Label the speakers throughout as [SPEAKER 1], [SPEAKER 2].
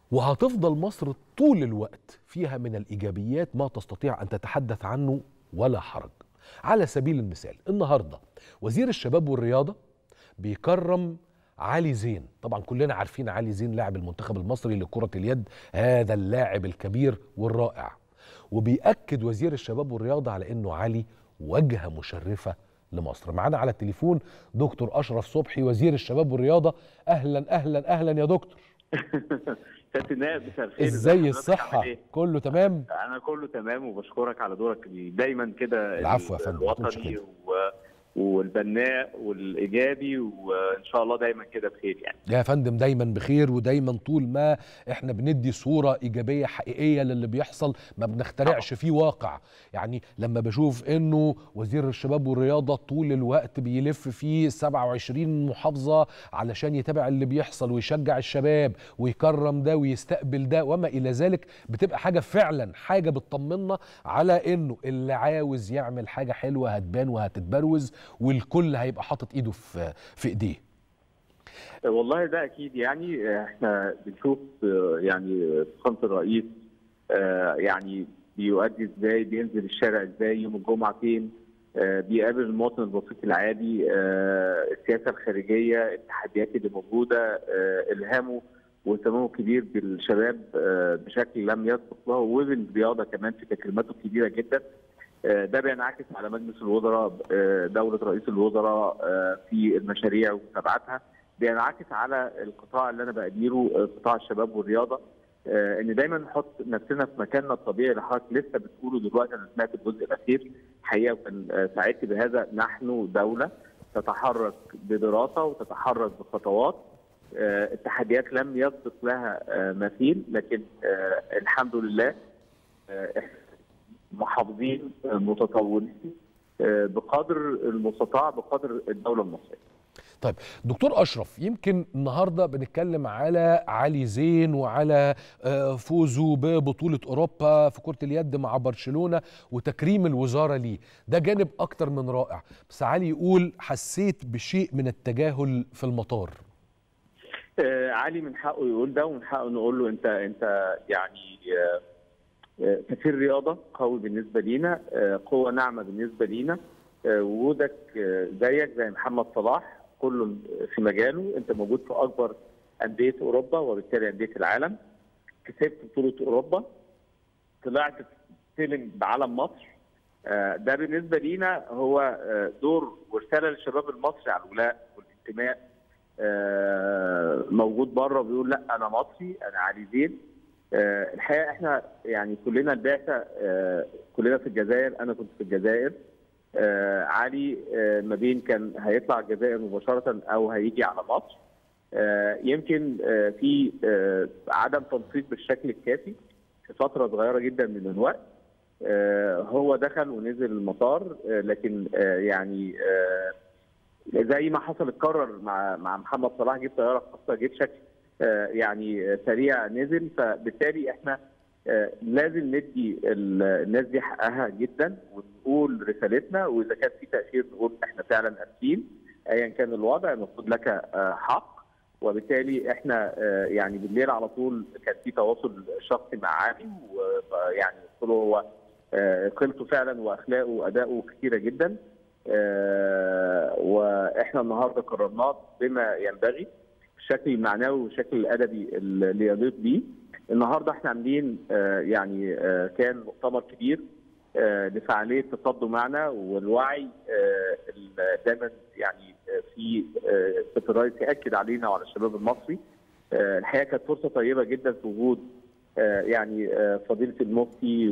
[SPEAKER 1] وهتفضل مصر طول الوقت فيها من الايجابيات ما تستطيع ان تتحدث عنه ولا حرج على سبيل المثال النهارده وزير الشباب والرياضه بيكرم علي زين طبعا كلنا عارفين علي زين لاعب المنتخب المصري لكرة اليد هذا اللاعب الكبير والرائع وبيأكد وزير الشباب والرياضة على أنه علي وجهة مشرفة لمصر معانا على التليفون دكتور أشرف صبحي وزير الشباب والرياضة أهلا أهلا أهلا يا دكتور
[SPEAKER 2] كابتن نائب مساء الخير
[SPEAKER 1] ازاي
[SPEAKER 2] حضرتك
[SPEAKER 1] الصحة
[SPEAKER 2] عامل إيه؟
[SPEAKER 1] كله تمام
[SPEAKER 2] انا كله تمام وبشكرك على دورك دايما كده
[SPEAKER 1] العفو يا فندم، ما تقولش
[SPEAKER 2] الوطني
[SPEAKER 1] كده.
[SPEAKER 2] و... والبناء والايجابي وان شاء الله دايما كده بخير يعني
[SPEAKER 1] يا فندم دايما بخير ودايما طول ما احنا بندي صورة إيجابية حقيقية للي بيحصل ما بنخترعش فيه واقع يعني لما بشوف انه وزير الشباب والرياضة طول الوقت بيلف في 27 محافظة علشان يتابع اللي بيحصل ويشجع الشباب ويكرم ده ويستقبل ده وما إلى ذلك بتبقى حاجة فعلا حاجة بتطمنا على انه اللي عاوز يعمل حاجة حلوة هتبان وهتتبروز والكل هيبقى حاطط ايده في في ايديه
[SPEAKER 2] والله ده اكيد يعني احنا بنشوف آه، يعني فخامه الرئيس آه، يعني بيؤدي ازاي بينزل الشارع ازاي يوم الجمعه فين آه، بيقابل المواطن البسيط العادي آه، السياسه الخارجيه التحديات اللي موجوده آه، الهامه واهتمامه كبير بالشباب آه، بشكل لم يسبق له وبالرياضه كمان في تكريماته الكبيره جدا آه، ده بينعكس على مجلس الوزراء آه، دوله رئيس الوزراء آه، في المشاريع ومتابعتها بينعكس على القطاع اللي انا بأديره آه، قطاع الشباب والرياضه آه، ان دايما نحط نفسنا في مكاننا الطبيعي اللي حضرتك لسه بتقوله دلوقتي انا سمعت الجزء الاخير حقيقه وكان آه، سعدت بهذا نحن دوله تتحرك بدراسه وتتحرك بخطوات آه، التحديات لم يسبق لها آه، مثيل لكن آه، الحمد لله آه، إحنا محافظين آه، متطورين آه، بقدر المستطاع بقدر الدوله المصريه
[SPEAKER 1] طيب دكتور اشرف يمكن النهارده بنتكلم على علي زين وعلى آه، فوزه ببطوله اوروبا في كره اليد مع برشلونه وتكريم الوزاره ليه ده جانب اكتر من رائع بس علي يقول حسيت بشيء من التجاهل في المطار
[SPEAKER 2] آه، علي من حقه يقول ده ومن حقه نقول له انت انت يعني آه، آه، كثير رياضه قوي بالنسبه لينا آه، قوه ناعمه بالنسبه لينا آه، وجودك آه، زيك زي محمد صلاح كله في مجاله انت موجود في اكبر انديه اوروبا وبالتالي انديه العالم كسبت بطوله اوروبا طلعت تستلم بعلم مصر آه، ده بالنسبه لينا هو آه، دور ورساله للشباب المصري على الولاء والانتماء آه، موجود بره بيقول لا انا مصري انا علي زين آه، الحقيقه احنا يعني كلنا البعثه آه، كلنا في الجزائر انا كنت في الجزائر آه، علي آه، ما بين كان هيطلع الجزائر مباشره او هيجي على مصر آه، يمكن آه، في آه، عدم تنسيق بالشكل الكافي في فتره صغيره جدا من الوقت آه، هو دخل ونزل المطار آه، لكن آه، يعني آه، زي ما حصل اتكرر مع مع محمد صلاح جه طياره خاصه جه بشكل آه، يعني آه، سريع نزل فبالتالي احنا آه، لازم ندي ال- الناس دي حقها جدا ونقول رسالتنا واذا كان في تاثير نقول احنا فعلا اسفين ايا كان الوضع المفروض لك آه، حق وبالتالي احنا آه، يعني بالليل على طول كان في تواصل شخصي مع علي ويعني قلت له هو آه، قيمته فعلا واخلاقه وادائه كثيره جدا آه، واحنا النهارده قررناه بما ينبغي بالشكل المعنوي والشكل الادبي اللي يليق بيه النهارده احنا عاملين آه، يعني آه، كان مؤتمر كبير آه، لفعاليه التقدم معنا والوعي آه، ال- دايما يعني آه، في آه، سياده الرئيس ياكد علينا وعلى الشباب المصري آه، الحقيقه كانت فرصه طيبه جدا في وجود آه، يعني آه، فضيله المفتي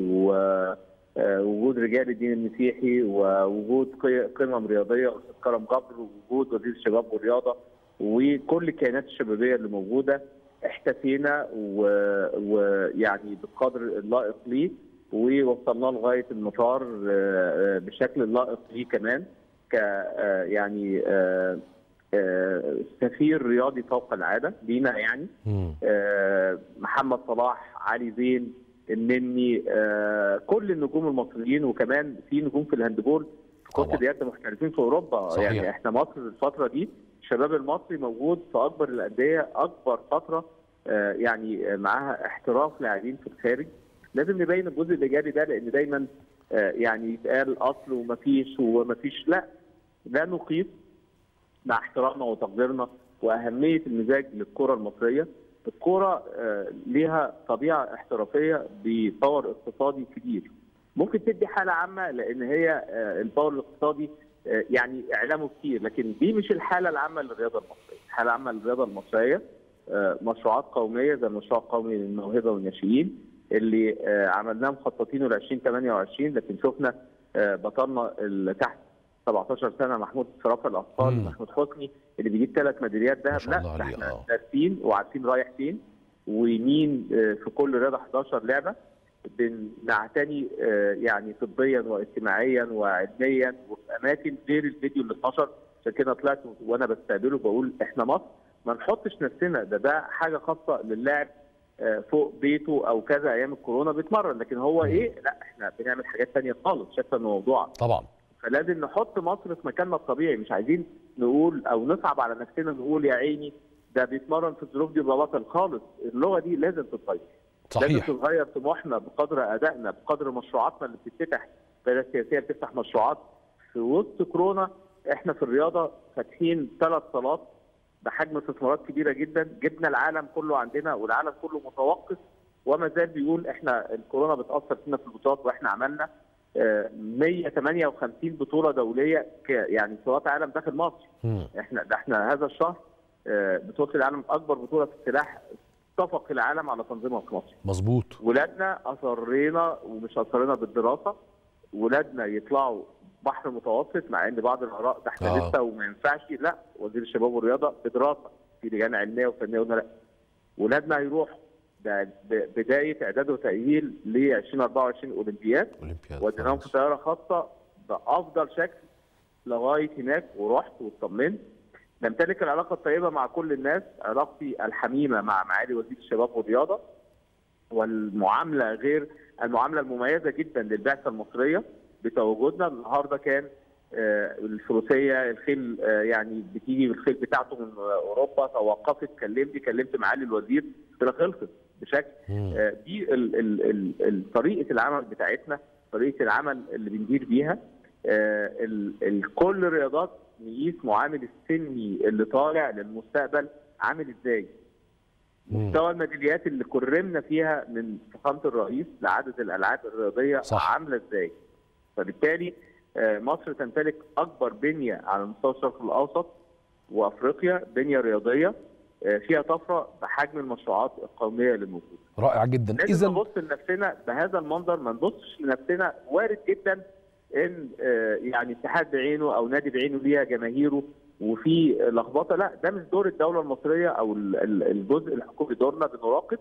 [SPEAKER 2] ووجود رجال الدين المسيحي ووجود قي- قمم رياضيه استاذ كرم جبر ووجود وزير الشباب والرياضه وكل الكيانات الشبابيه اللي موجوده احتفينا و- ويعني بالقدر اللائق ليه ووصلناه لغايه المطار آه، آه، بالشكل اللائق ليه كمان ك آه، يعني آه، آه، سفير رياضي فوق العاده لينا يعني
[SPEAKER 1] مم.
[SPEAKER 2] آه، محمد صلاح علي زين النني آه، كل النجوم المصريين وكمان في نجوم في الهاندبول في كره
[SPEAKER 1] طبعا.
[SPEAKER 2] اليد محترفين في اوروبا
[SPEAKER 1] صحيح.
[SPEAKER 2] يعني احنا مصر الفتره دي الشباب المصري موجود في اكبر الانديه اكبر فتره آه، يعني آه، معاها احتراف لاعبين في الخارج لازم نبين الجزء الايجابي ده لان دايما آه، يعني يتقال اصل ومفيش ومفيش لا لا نقيس مع احترامنا وتقديرنا واهميه المزاج للكره المصريه الكره آه، ليها طبيعه احترافيه بباور اقتصادي كبير ممكن تدي حاله عامه لان هي آه، الباور الاقتصادي آه، يعني اعلامه كتير لكن دي مش الحاله العامه للرياضه المصريه الحاله العامه للرياضه المصريه آه، مشروعات قوميه زي المشروع القومي للموهبه والناشئين اللي آه، عملناه مخططينه ل 2028 لكن شفنا آه، بطلنا اللي تحت 17 سنه محمود صرافه الاطفال
[SPEAKER 1] مم.
[SPEAKER 2] محمود حسني اللي بيجيب ثلاث ميداليات
[SPEAKER 1] ما
[SPEAKER 2] ذهب
[SPEAKER 1] شاء
[SPEAKER 2] لا
[SPEAKER 1] الله
[SPEAKER 2] ده
[SPEAKER 1] عليه،
[SPEAKER 2] احنا
[SPEAKER 1] آه.
[SPEAKER 2] دارسين وعارفين رايح فين ومين آه، في كل رياضه 11 لعبه بنعتني آه، يعني طبيا واجتماعيا وعلميا وفي اماكن غير الفيديو اللي اتنشر عشان كده طلعت وانا بستقبله بقول احنا مصر ما نحطش نفسنا ده ده حاجه خاصه للاعب آه، فوق بيته او كذا ايام الكورونا بيتمرن لكن هو
[SPEAKER 1] مم.
[SPEAKER 2] ايه لا احنا بنعمل حاجات تانية خالص شايفه الموضوع
[SPEAKER 1] طبعا
[SPEAKER 2] فلازم نحط مصر في مكاننا الطبيعي مش عايزين نقول او نصعب على نفسنا نقول يا عيني ده بيتمرن في الظروف دي يبقى بطل خالص اللغه دي لازم تتغير لازم
[SPEAKER 1] صحيح
[SPEAKER 2] تتغير طموحنا بقدر ادائنا بقدر مشروعاتنا اللي بتفتح القياده السياسيه بتفتح مشروعات في وسط كورونا احنا في الرياضه فاتحين ثلاث صالات بحجم استثمارات كبيره جدا جبنا العالم كله عندنا والعالم كله متوقف وما زال بيقول احنا الكورونا بتاثر فينا في البطولات واحنا عملنا آه، 158 بطوله دوليه ك- يعني بطولات عالم داخل مصر
[SPEAKER 1] مم.
[SPEAKER 2] احنا ده احنا هذا الشهر آه، بطوله العالم اكبر بطوله في السلاح اتفق العالم على تنظيمها في مصر
[SPEAKER 1] مظبوط
[SPEAKER 2] ولادنا اصرينا ومش اصرينا بالدراسه ولادنا يطلعوا بحر متوسط مع ان بعض الاراء ده احنا
[SPEAKER 1] آه.
[SPEAKER 2] لسه وما ينفعش لا وزير الشباب والرياضه بدراسه في لجان علميه وفنيه قلنا لا ولادنا هيروحوا ده ب- بدايه اعداد وتاهيل ل 2024 اولمبياد
[SPEAKER 1] اولمبياد
[SPEAKER 2] وديناهم في طياره خاصه بافضل شكل لغايه هناك ورحت واطمنت نمتلك العلاقه الطيبه مع كل الناس علاقتي الحميمه مع معالي وزير الشباب والرياضه والمعامله غير المعامله المميزه جدا للبعثه المصريه بتواجدنا النهارده كان آه، الفروسيه الخيل آه، يعني بتيجي بالخيل بتاعته من آه، اوروبا توقفت كلمني كلمت معالي الوزير قلت له خلصت بشكل
[SPEAKER 1] مم.
[SPEAKER 2] آه، دي ال ال ال ال طريقه العمل بتاعتنا طريقه العمل اللي بندير بيها آه، ال ال كل الرياضات نقيس معامل السني اللي طالع للمستقبل عامل ازاي
[SPEAKER 1] مم.
[SPEAKER 2] مستوى الميداليات اللي كرمنا فيها من فخامه الرئيس لعدد الالعاب الرياضيه
[SPEAKER 1] صح.
[SPEAKER 2] عامله ازاي فبالتالي آه، مصر تمتلك اكبر بنيه على مستوى الشرق الاوسط وافريقيا بنيه رياضيه آه، فيها طفره بحجم المشروعات القوميه اللي موجوده
[SPEAKER 1] رائع جدا
[SPEAKER 2] لازم
[SPEAKER 1] اذا
[SPEAKER 2] نبص لنفسنا بهذا المنظر ما نبصش لنفسنا وارد جدا ان آه، يعني اتحاد بعينه او نادي بعينه ليها جماهيره وفي لخبطه لا ده مش دور الدوله المصريه او ال- ال- الجزء الحكومي دورنا بنراقب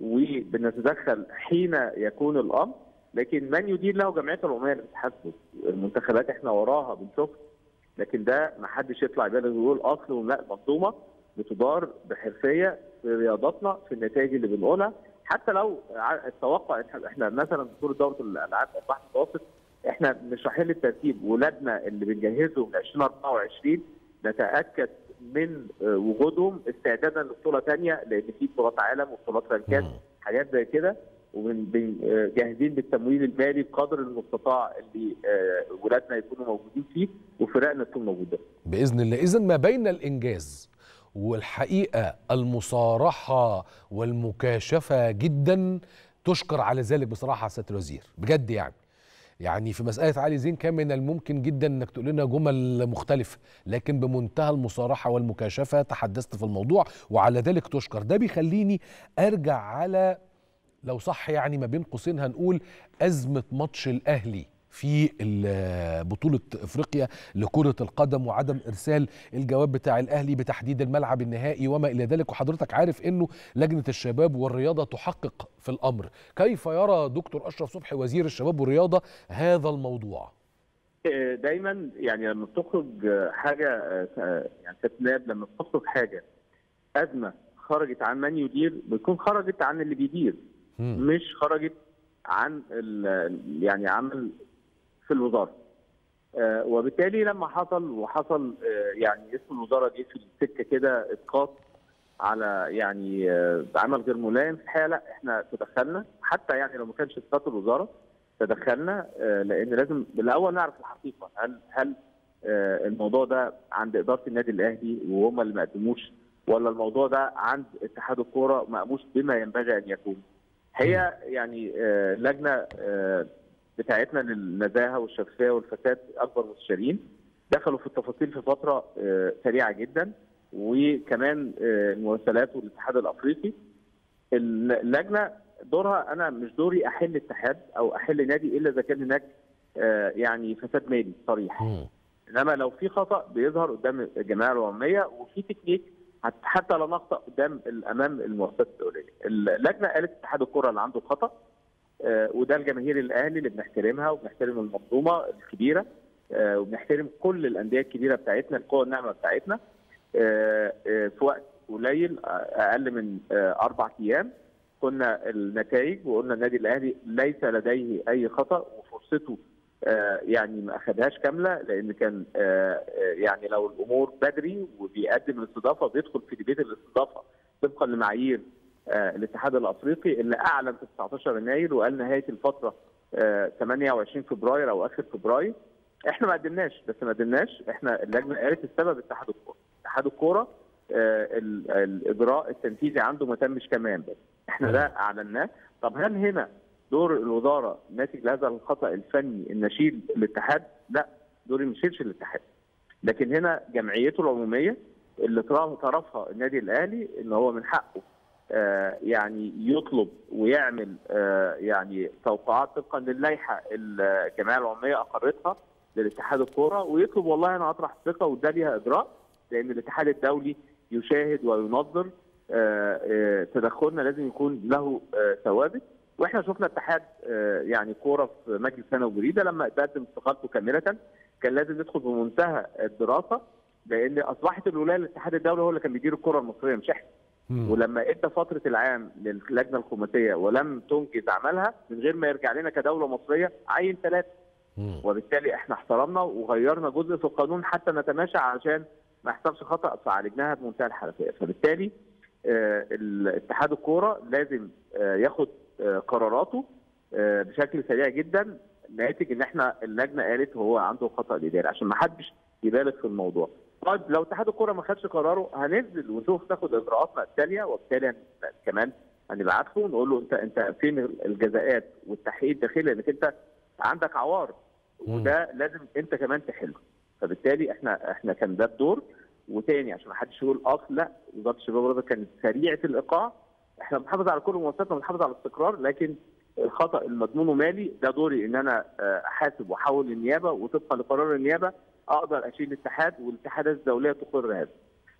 [SPEAKER 2] وبنتدخل حين يكون الامر لكن من يدير له جمعيه العموميه اللي بتحاسبه المنتخبات احنا وراها بنشوف لكن ده ما حدش يطلع يبالغ ويقول اصل لا منظومه بتدار بحرفيه في رياضاتنا في النتائج اللي بنقولها حتى لو ع- التوقع إحنا- احنا مثلا دكتور دوره الالعاب البحث المتوسط احنا مش رايحين للترتيب ولادنا اللي بنجهزهم ل 2024 نتاكد من آه، وجودهم استعدادا لبطوله ثانيه لان في بطولات عالم وبطولات رانكات
[SPEAKER 1] مم.
[SPEAKER 2] حاجات زي كده وجاهزين بالتمويل المالي بقدر المستطاع اللي آه، ولادنا يكونوا موجودين فيه وفرقنا تكون موجوده.
[SPEAKER 1] باذن الله اذا ما بين الانجاز والحقيقه المصارحه والمكاشفه جدا تشكر على ذلك بصراحه سياده الوزير بجد يعني يعني في مساله علي زين كان من الممكن جدا انك تقول لنا جمل مختلفه لكن بمنتهى المصارحه والمكاشفه تحدثت في الموضوع وعلى ذلك تشكر ده بيخليني ارجع على لو صح يعني ما بين قوسين هنقول ازمه ماتش الاهلي في ال- بطولة افريقيا لكرة القدم وعدم ارسال الجواب بتاع الاهلي بتحديد الملعب النهائي وما الى ذلك وحضرتك عارف انه لجنة الشباب والرياضة تحقق في الامر كيف يرى دكتور اشرف صبحي وزير الشباب والرياضة هذا الموضوع
[SPEAKER 2] آه، دايما يعني لما بتخرج آه، حاجه آه، يعني كتناب لما بتخرج حاجه ازمه خرجت عن من يدير بتكون خرجت عن اللي بيدير
[SPEAKER 1] مم.
[SPEAKER 2] مش خرجت عن ال- يعني عمل في الوزاره آه، وبالتالي لما حصل وحصل آه، يعني اسم الوزاره جه في السكه كده اسقاط على يعني آه، عمل غير ملائم في الحقيقه لا احنا تدخلنا حتى يعني لو ما كانش صفات الوزاره تدخلنا آه، لان لازم بالاول نعرف الحقيقه هل هل آه، الموضوع ده عند اداره النادي الاهلي وهم اللي ما قدموش ولا الموضوع ده عند اتحاد الكوره مقموش بما ينبغي ان يكون هي يعني آه، لجنه آه، بتاعتنا للنزاهه والشفافيه والفساد اكبر مستشارين دخلوا في التفاصيل في فتره آه، سريعه جدا وكمان آه، المراسلات والاتحاد الافريقي اللجنه دورها انا مش دوري احل اتحاد او احل نادي الا اذا كان هناك آه، يعني فساد مالي صريح
[SPEAKER 1] مم.
[SPEAKER 2] انما لو في خطا بيظهر قدام الجمعيه العموميه وفي تكنيك حت- حتى لا نخطا قدام امام المؤسسات الدوليه. اللجنه قالت اتحاد الكره اللي عنده خطا آه، وده الجماهير الاهلي اللي بنحترمها وبنحترم المنظومه الكبيره آه، وبنحترم كل الانديه الكبيره بتاعتنا القوى الناعمه بتاعتنا آه، آه، في وقت قليل آه، اقل من آه، اربع ايام كنا النتائج وقلنا النادي الاهلي ليس لديه اي خطا وفرصته آه، يعني ما اخذهاش كامله لان كان آه، آه، يعني لو الامور بدري وبيقدم الاستضافه بيدخل في ديبيت الاستضافه طبقا لمعايير آه، الاتحاد الافريقي اللي اعلن في 19 يناير وقال نهايه الفتره آه، 28 فبراير او اخر فبراير احنا ما قدمناش بس ما قدمناش احنا اللجنه قالت السبب اتحاد الكوره اتحاد الكوره آه، ال- الاجراء التنفيذي عنده ما تمش كمان بس احنا ده اعلناه طب هل هنا دور الوزاره ناتج لهذا الخطا الفني ان نشيل الاتحاد؟ لا دوري ما نشيلش الاتحاد. لكن هنا جمعيته العموميه اللي طرف- طرفها النادي الاهلي ان هو من حقه آه، يعني يطلب ويعمل آه، يعني توقعات طبقا للائحه الجمعيه العموميه اقرتها للاتحاد الكوره ويطلب والله انا اطرح الثقه وده ليها اجراء لان الاتحاد الدولي يشاهد وينظر آه، آه، تدخلنا لازم يكون له آه، ثوابت واحنا شفنا اتحاد آه، يعني كوره في مجلس سنه وجريده لما قدم استقالته كامله كان لازم يدخل بمنتهى الدراسه لان اصبحت الولايه للاتحاد الدولي هو اللي كان بيدير الكره المصريه مش احنا
[SPEAKER 1] مم.
[SPEAKER 2] ولما ادى فتره العام للجنه الخماسيه ولم تنجز عملها من غير ما يرجع لنا كدوله مصريه عين ثلاثه
[SPEAKER 1] مم.
[SPEAKER 2] وبالتالي احنا احترمنا وغيرنا جزء في القانون حتى نتماشى علشان ما يحصلش خطا فعالجناها بمنتهى الحرفيه فبالتالي آه، اتحاد الكوره لازم آه، ياخد آه، قراراته آه، بشكل سريع جدا ناتج ان احنا اللجنه قالت هو عنده خطا اداري عشان ما حدش يبالغ في الموضوع. طيب لو اتحاد الكوره ما خدش قراره هننزل ونشوف تاخد اجراءاتنا التاليه وبالتالي هن- كمان هنبعت له ونقول له انت انت فين الجزاءات والتحقيق الداخلي لانك انت عندك عوار وده لازم انت كمان تحله فبالتالي احنا احنا كان ده الدور وتاني عشان ما حدش يقول اصل لا وزاره الشباب والرياضه كانت سريعه الايقاع احنا بنحافظ على كل مؤسساتنا بنحافظ على الاستقرار لكن الخطا المضمون مالي ده دوري ان انا آه، احاسب واحول للنيابه وطبقا لقرار النيابه اقدر اشيل الاتحاد والاتحادات الدوليه تقر هذا.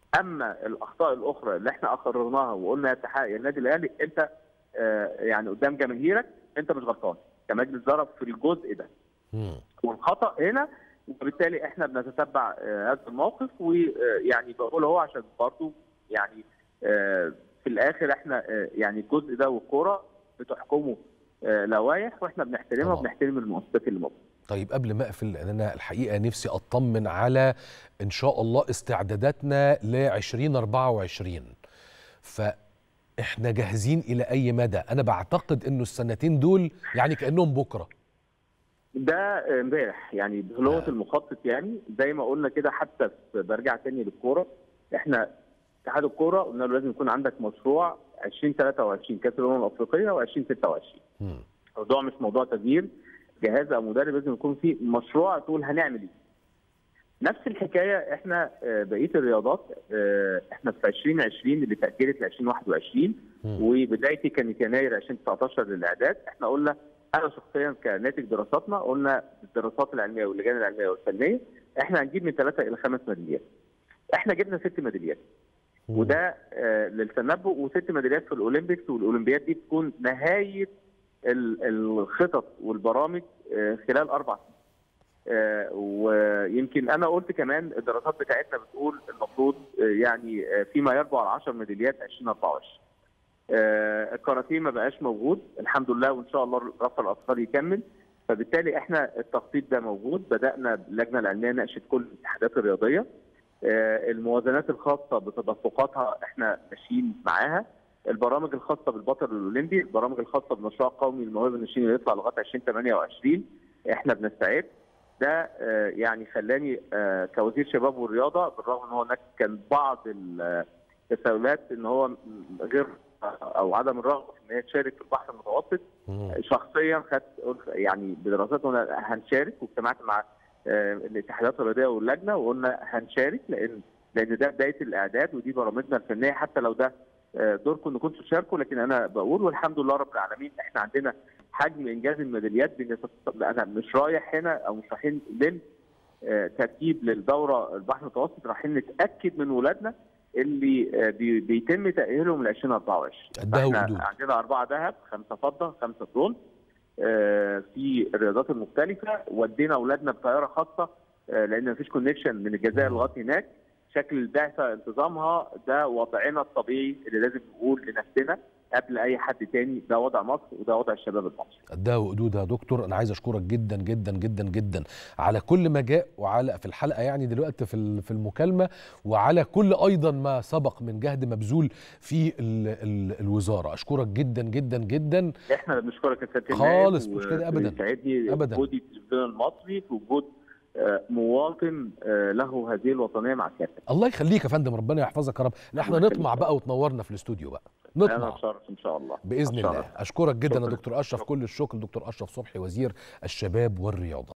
[SPEAKER 2] اما الاخطاء الاخرى اللي احنا اقررناها وقلنا يا اتحاد يا النادي الاهلي انت آه، يعني قدام جماهيرك انت مش غلطان كمجلس ضرب في الجزء ده.
[SPEAKER 1] مم.
[SPEAKER 2] والخطا هنا وبالتالي احنا بنتتبع آه، هذا الموقف ويعني بقول اهو عشان برضه يعني آه، في الاخر احنا آه، يعني الجزء ده والكوره بتحكمه آه، لوائح واحنا بنحترمها
[SPEAKER 1] طبعا.
[SPEAKER 2] وبنحترم المؤسسات اللي موجوده.
[SPEAKER 1] طيب قبل ما اقفل لان انا الحقيقه نفسي اطمن على ان شاء الله استعداداتنا ل 2024 فاحنا جاهزين الى اي مدى انا بعتقد انه السنتين دول يعني كانهم بكره
[SPEAKER 2] ده امبارح يعني بلغه
[SPEAKER 1] آه.
[SPEAKER 2] المخطط يعني زي ما قلنا كده حتى في- برجع تاني للكوره احنا اتحاد الكوره قلنا له لازم يكون عندك مشروع 2023 كاس الامم الافريقيه و2026
[SPEAKER 1] مم.
[SPEAKER 2] الموضوع مش موضوع تغيير جهاز او مدرب لازم يكون في مشروع تقول هنعمل ايه نفس الحكايه احنا آه، بقيه الرياضات آه، احنا في 2020 اللي تاجلت ل 2021
[SPEAKER 1] مم.
[SPEAKER 2] وبدايتي كانت يناير 2019 للاعداد احنا قلنا انا شخصيا كناتج دراساتنا قلنا الدراسات العلميه واللجان العلميه والفنيه احنا هنجيب من ثلاثه الى خمس ميداليات احنا جبنا ست ميداليات
[SPEAKER 1] مم.
[SPEAKER 2] وده آه، للتنبؤ وست ميداليات في الاولمبيكس والاولمبياد دي تكون نهايه ال- الخطط والبرامج آه، خلال اربع سنين. آه، ويمكن انا قلت كمان الدراسات بتاعتنا بتقول المفروض آه، يعني آه، فيما يربو على 10 ميداليات 2024 آه، الكاراتيه ما بقاش موجود الحمد لله وان شاء الله رفع الاطفال يكمل فبالتالي احنا التخطيط ده موجود بدانا اللجنه العلميه ناقشت كل الاتحادات الرياضيه آه، الموازنات الخاصه بتدفقاتها احنا ماشيين معاها البرامج الخاصه بالبطل الاولمبي البرامج الخاصه بالمشروع القومي للمواهب الناشئين اللي يطلع لغايه 2028 احنا بنستعد ده آه، يعني خلاني آه، كوزير شباب والرياضه بالرغم ان هو هناك كان بعض ال- التساؤلات ان هو م- غير او عدم الرغبه في ان هي تشارك في البحر المتوسط
[SPEAKER 1] مم.
[SPEAKER 2] شخصيا خدت قلت يعني بدراسات قلنا هنشارك واجتمعت مع آه، الاتحادات الرياضيه واللجنه وقلنا هنشارك لان لان ده بدايه الاعداد ودي برامجنا الفنيه حتى لو ده آه، دوركم انكم تشاركوا لكن انا بقول والحمد لله رب العالمين احنا عندنا حجم انجاز الميداليات بنت- انا مش رايح هنا او مش رايحين لل آه، ترتيب للدوره البحر المتوسط رايحين نتاكد من ولادنا اللي آه، بي- بيتم تاهيلهم ل 2024
[SPEAKER 1] قدها
[SPEAKER 2] احنا
[SPEAKER 1] وقدود
[SPEAKER 2] عندنا اربعه ذهب خمسه فضه خمسه برونز آه، في الرياضات المختلفه ودينا اولادنا بطياره خاصه آه، لان مفيش كونكشن من الجزائر
[SPEAKER 1] مم.
[SPEAKER 2] لغايه هناك شكل البعثه انتظامها ده وضعنا الطبيعي اللي لازم نقول لنفسنا قبل اي حد تاني ده وضع مصر وده وضع الشباب المصري
[SPEAKER 1] قدها وقدود يا دكتور انا عايز اشكرك جدا جدا جدا جدا على كل ما جاء وعلى في الحلقه يعني دلوقتي في ال- في المكالمه وعلى كل ايضا ما سبق من جهد مبذول في ال ال الوزاره اشكرك جدا جدا جدا
[SPEAKER 2] احنا بنشكرك يا سياده
[SPEAKER 1] خالص، مش كده أبداً.
[SPEAKER 2] يسعدني
[SPEAKER 1] أبداً.
[SPEAKER 2] وجود التلفزيون المصري في وجود آه، مواطن آه، له هذه الوطنيه مع سيادتك
[SPEAKER 1] الله يخليك يا فندم ربنا يحفظك يا رب لا احنا
[SPEAKER 2] الله يخليك.
[SPEAKER 1] نطمع بقى وتنورنا في الاستوديو بقى
[SPEAKER 2] انا
[SPEAKER 1] نطمع
[SPEAKER 2] اتشرف ان شاء الله
[SPEAKER 1] باذن
[SPEAKER 2] أتشرف.
[SPEAKER 1] الله اشكرك جدا يا
[SPEAKER 2] شكراً.
[SPEAKER 1] دكتور اشرف كل الشكر دكتور اشرف صبحي وزير الشباب والرياضه